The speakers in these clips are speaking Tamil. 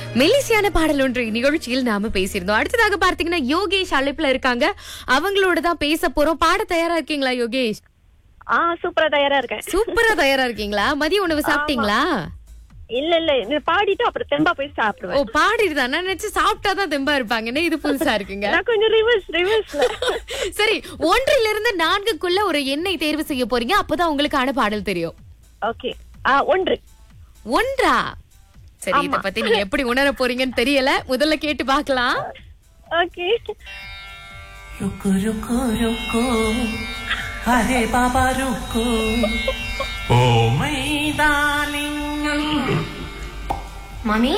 மெலிசியான பாடல் ஒன்று நிகழ்ச்சியில் நாம பேசியிருந்தோம் அடுத்ததாக பார்த்தீங்கன்னா யோகேஷ் அழைப்புல இருக்காங்க அவங்களோட தான் பேச போறோம் பாட தயாரா இருக்கீங்களா யோகேஷ் ஆ சூப்பரா தயாரா இருக்கேன் சூப்பரா தயாரா இருக்கீங்களா மதிய உணவு சாப்பிட்டீங்களா இல்ல இல்ல நீ பாடிட்டு அப்புறம் தெம்பா போய் ஓ சாப்பிடுவேன் பாடிட்டு நான் நினைச்சு சாப்பிட்டாதான் தெம்பா இருப்பாங்கன்னு இது புதுசா இருக்குங்க நான் கொஞ்சம் ரிவர்ஸ் ரிவர்ஸ்ல சரி ஒன்றிலிருந்து இருந்து நான்குக்குள்ள ஒரு எண்ணை தேர்வு செய்ய போறீங்க அப்பதான் உங்களுக்கான பாடல் தெரியும் ஓகே ஆ ஒன்று ஒன்றா சரி இத பத்தி நீங்க எப்படி உணர போறீங்கன்னு தெரியல முதல்ல கேட்டு பார்க்கலாம் ஓகே रुको रुको रुको अरे बाबा रुको ओ my darling மாமி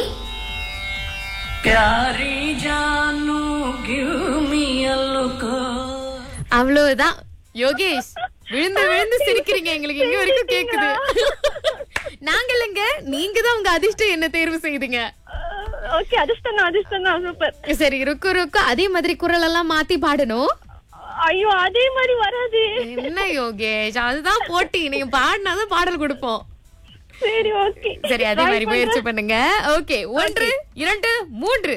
प्यारी जानू give me a look அவ்வளவுதான் யோகேஷ் விழுந்து விழுந்து சிரிக்கிறீங்க எங்களுக்கு இங்க வரைக்கும் கேக்குது நாங்க இல்லைங்க நீங்க தான் உங்க அதிர்ஷ்டம் என்ன தேர்வு செய்தீங்க ஓகே அதிர்ஷ்டம் தான் அதிர்ஷ்டம் தான் சூப்பர் சரி ருக்கு ருக்கு அதே மாதிரி குரல் எல்லாம் மாத்தி பாடணும் ஐயோ அதே மாதிரி வராது என்ன யோகேஷ் அதுதான் போட்டி நீங்க பாடினாதான் பாடல் கொடுப்போம் சரி ஓகே சரி அதே மாதிரி முயற்சி பண்ணுங்க ஓகே ஒன்று இரண்டு மூன்று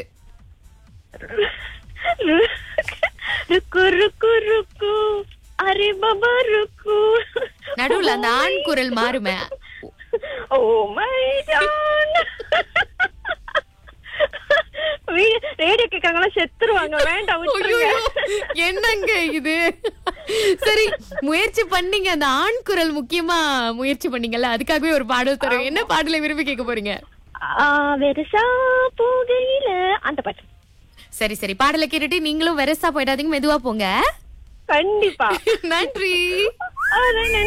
ருக்கு ருக்கு ருக்கு அரே பாபா ருக்கு நடுவுல அந்த ஆண் குரல் மாறுமே ஓ மை ஜான் ரேடியோ கேக்குறாங்களா செத்துருவாங்க வேண்டாம் விட்டுருங்க ஐயோ, என்னங்க இது சரி முயற்சி பண்ணீங்க அந்த ஆண் குரல் முக்கியமா முயற்சி பண்ணீங்கல்ல அதுக்காகவே ஒரு பாடல் தரும் என்ன பாடலை விரும்பி கேட்க போறீங்க ஆ, வெறுசா போகையில அந்த பாட்டு சரி சரி பாடலை கேட்டுட்டு நீங்களும் வெரசா போயிடாதீங்க மெதுவா போங்க கண்டிப்பா நன்றி அதான்